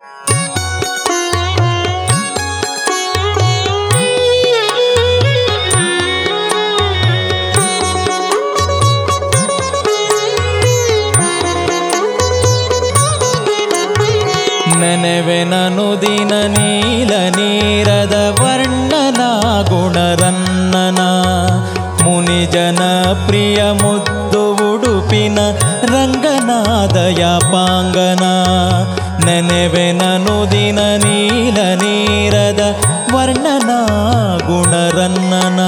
ನೆನೆವೆನನು ದಿನ ನೀಲ ನೀರದ ವರ್ಣನ ಗುಣರನ್ನನ ಮುನಿಜನ ಪ್ರಿಯ ಮುದ್ದು ಉಡುಪಿನ ರಂಗನಾದಯ ಪಾಂಗನ ನೆನೆವೆನನು ದಿನ ನೀಲ ನೀರದ ವರ್ಣನ ಗುಣರನ್ನನ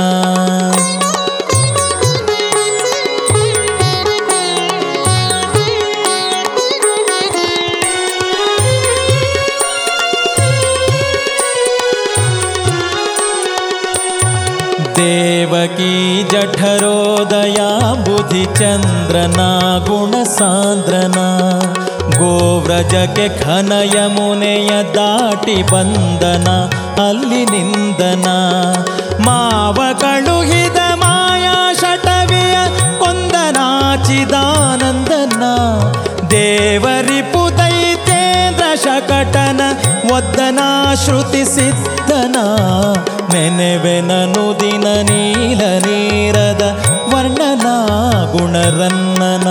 ದೇವಕಿ ಜಠರೋದಯ ಬುಧಿ ಚಂದ್ರನ ಗುಣ ಸಾಂದ್ರನ ಗೋವ್ರಜಕ್ಕೆ ಘನ ಯಮುನೆಯ ದಾಟಿ ಬಂದನ ಅಲ್ಲಿ ನಿಂದನ ಮಾವ ಕಳುಹಿದ ಮಾಯಾ ಶಟವಿಯ ಕೊಂದನಾಚಿದಾನಂದನ ದೇವರಿಪು ದೈತೇಂದ್ರ ಶಕಟನ ಒದ್ದನ ಶ್ರುತಿ ಸಿದ್ಧನ ನೆನೆವೆನನು ದಿನ ನೀಲ ನೀರದ ವರ್ಣನ ಗುಣರನ್ನನ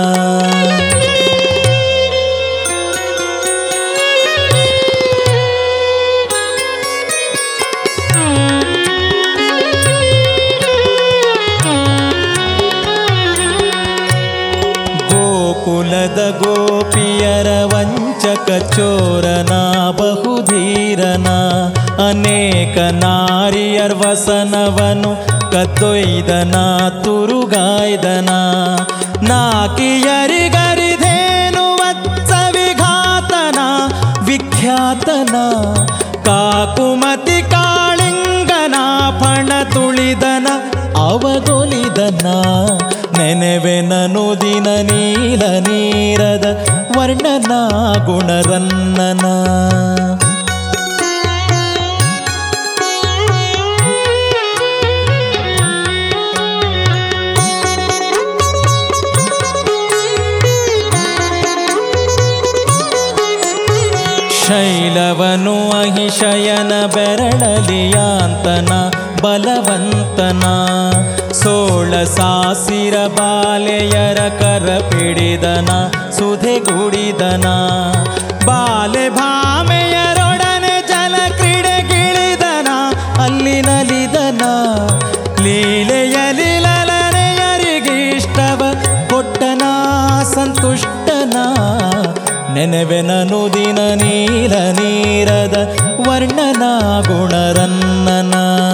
ಗೋಕುಲದ ಗೋಪಿಯರ ವಂಚಕ ಚೋರನ ಬಹುಧೀರನ ಅನೇಕ ನಾರಿಯರ್ ವಸನವನು ಕದ್ದೊಯ್ದನ ತುರುಗಾಯ್ದನ ನಾಕಿಯರಿಗರಿಧೇನು ವತ್ಸವಿಘಾತನ ವಿಖ್ಯಾತನ ಕಾಕುಮತಿ ಕಾಳಿಂಗನ ಪಣ ತುಳಿದನ ಅವಗೊಲಿದನ ನೆನೆವೆನನು ದಿನ ನೀಲ ನೀರದ ವರ್ಣನ ಗುಣರನ್ನನ ಶೈಲವನು ಅಹಿಶಯನ ಬೆರಳಲಿಯಾಂತನ ಬಲವಂತನ ಸೋಳ ಸಾಸಿರ ಬಾಲೆಯರ ಕರ ಪಿಡಿದನ ಸುಧೆಗುಡಿದನ ಬಾಲೆ ಭಾಮೆಯರೊಡನೆ ಜಲ ಕ್ರೀಡೆಗಿಳಿದನ ಅಲ್ಲಿ ನಲಿದನ ಲೀಲೆಯಲಿ ಲಲನೆಯರಿಗಿಷ್ಟವ ಕೊಟ್ಟನ ಸಂತುಷ್ಟನ ನೆನೆವೆನನು ದಿನ ನೀಲ ನೀರದ ವರ್ಣನ ಗುಣರನ್ನನ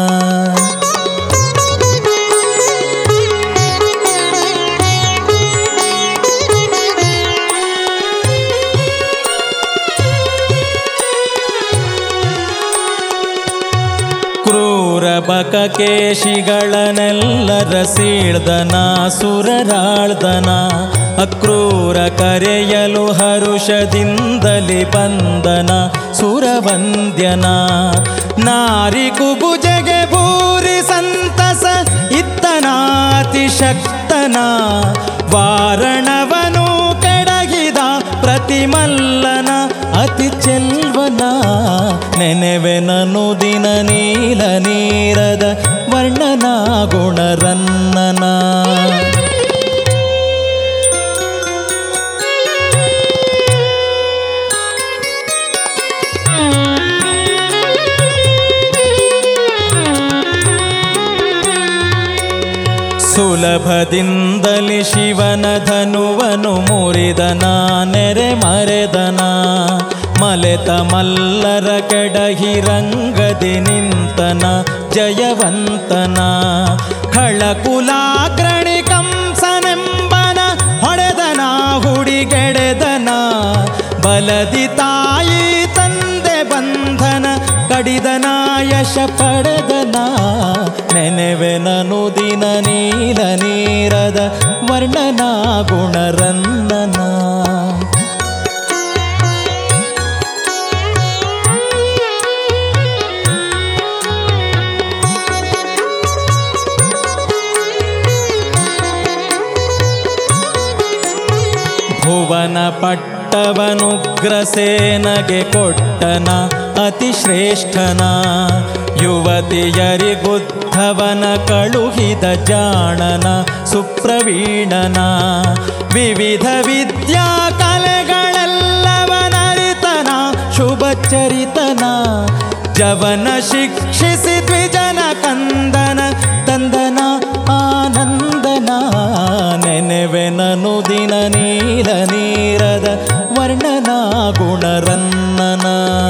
ಕ್ರೂರ ಬಕಕೇಶಿಗಳನ್ನೆಲ್ಲರ ಸೀಳ್ದನ ಸುರರಾಳ್ದನ ಅಕ್ರೂರ ಕರೆಯಲು ಹರುಷದಿಂದಲಿ ಬಂದನ ಸುರವಂದ್ಯನ ನಾರಿ ಕುಬುಜೆಗೆ ಭೂರಿ ಸಂತಸ ಇತ್ತನಾತಿ ಶಕ್ತನ ವಾರಣವನು ಕೆಡಗಿದ ಪ್ರತಿಮಲ್ಲನ ಅತಿ ಚೆಲ್ವನ ನೆನೆವೆನನು ದಿನ ನೀಲ ನೀರದ ವರ್ಣನ ಗುಣರನ್ನನ ಸುಲಭದಿಂದಲಿ ಶಿವನ ಧನುವನು ಮುರಿದನ ನೆರೆ ಮರೆದನ ಮಲೆತ ಮಲ್ಲರ ಕೆಡಹಿರಂಗದಿ ನಿಂತನ ಜಯವಂತನ ಖಳಕುಲಾಗ್ರಣಿ ಕಂಸನೆಂಬನ ಹೊಡೆದನ ಹುಡಿಗೆಡೆದನ ಬಲದಿ ತಾಯಿ ತಂದೆ ಬಂಧನ ಕಡಿದನ ಯಶ ಪಡೆದನ ನೆನೆವೆನನು ದಿನ ನೀಲ ನೀರದ ವರ್ಣನ ಗುಣರನ್ನನ ಭುವನ ಪಟ್ಟ ಪಟ್ಟವನುಗ್ರಸೇನಗೆ ಕೊಟ್ಟನ ಅತಿ ಶ್ರೇಷ್ಠನ ಯುವತಿಯರಿಗುದ್ಧವನ ಕಳುಹಿದ ಜಾಣನ ಸುಪ್ರವೀಣನ ವಿವಿಧ ವಿದ್ಯಾ ಕಲೆಗಳೆಲ್ಲವನರಿತನ ಶುಭ ಚರಿತನ ಜವನ ಶಿಕ್ಷಿಸಿ ದ್ವಿಜನ ಕಂದನ ತಂದನ ಆನಂದನ ನೆನೆವೆನನು ದಿನ ನೀಲ ನೀರದ ವರ್ಣನ ಗುಣರನ್ನನ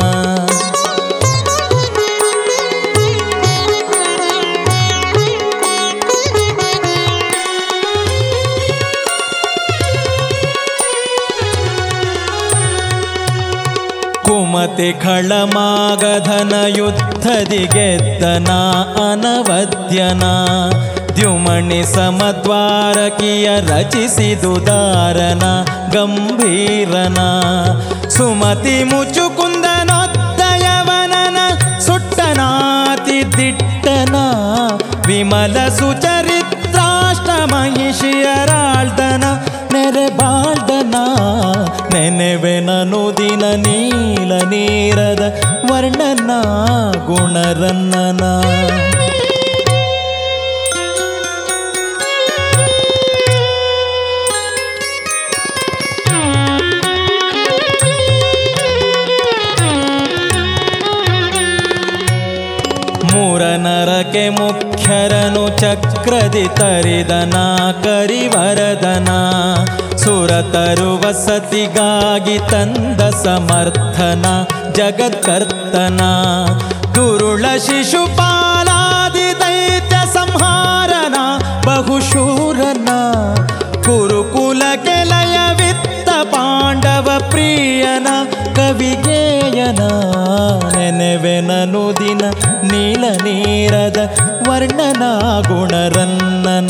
ಕುಮತಿ ಖಳಮಾಗಧನ ಯುದ್ಧದಿ ಗೆದ್ದನ ಅನವದ್ಯನ ದ್ಯುಮಣಿ ಸಮದ್ವಾರಕಿಯ ರಚಿಸಿದುದಾರನ ಗಂಭೀರನ ಸುಮತಿ ಮುಚುಕುಂದನೊದ್ದಯವನನ ಸುಟ್ಟನಾತಿ ದಿಟ್ಟನ ವಿಮಲ ಸುಚರಿತ್ರಾಷ್ಟ ಮಹಿಷಿಯರಾಳ್ದನ ನೆರೆ ಬಾಳ್ದನ ನೆನೆವೆನನು ದಿನ ನೀಲ ನೀರದ ವರ್ಣನ ಗುಣರನ್ನನ ಮೂರನರಕೆ ಮುಖ್ಯರನು ಚಕ್ರದಿ ತರಿದನ ಕರಿವರದನ ಸುರತರು ವಸತಿಗಾಗಿ ತಂದ ಸಮರ್ಥನ ಜಗತ್ಕರ್ತನ ದುರುಳ ಶಿಶುಪಾಲಾದಿ ದೈತ್ಯ ಸಂಹಾರನ ಬಹುಶೂರನ ಕುರುಕುಲ ಕೆಲಯ ವಿತ್ತ ಪಾಂಡವ ಪ್ರಿಯನ ಕವಿಗೇಯನ ನೆನೆವೆನನು ದಿನ ನೀಲ ನೀರದ ವರ್ಣನ ಗುಣರನ್ನನ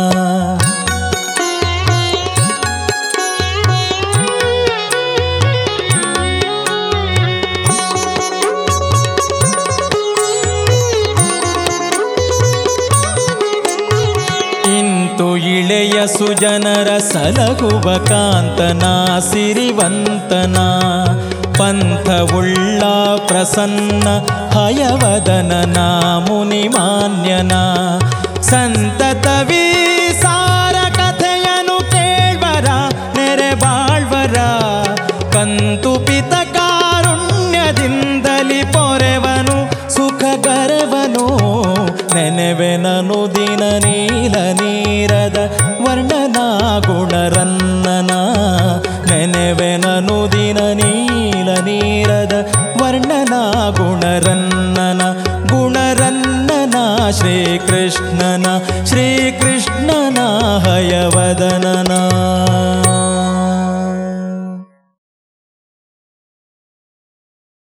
ಇಂತು ಇಳೆಯ ಸುಜನರ ಸಲಹುವ ಕಾಂತನ ಸಿರಿವಂತನ ಪಂಥವುಳ್ಳ ಪ್ರಸನ್ನ ಹಯವದನನ ಮುನಿಮಾನ್ಯನ ಸಂತತವೀ ಸಾರ ಕಥೆಯನು ಕೇಳ್ವರ ನೆರೆ ಬಾಳ್ವರ ಕಂತು ಪಿತ ಕಾರುಣ್ಯದಿಂದಲಿ ಪೊರೆವನು ಸುಖ ಗರವನು ನೆನೆವೆನನು ದಿನ ನೀಲ ನೀರದ ವರ್ಣನ ಗುಣರನ್ನನ ನೆನೆವೆನನು ದಿನ ನೀಲ ನೀರದ ವರ್ಣನ ಗುಣರನ್ನನ ಗುಣರನ್ನನ ಶ್ರೀಕೃಷ್ಣನ ಶ್ರೀಕೃಷ್ಣನ ಹಯವದನನ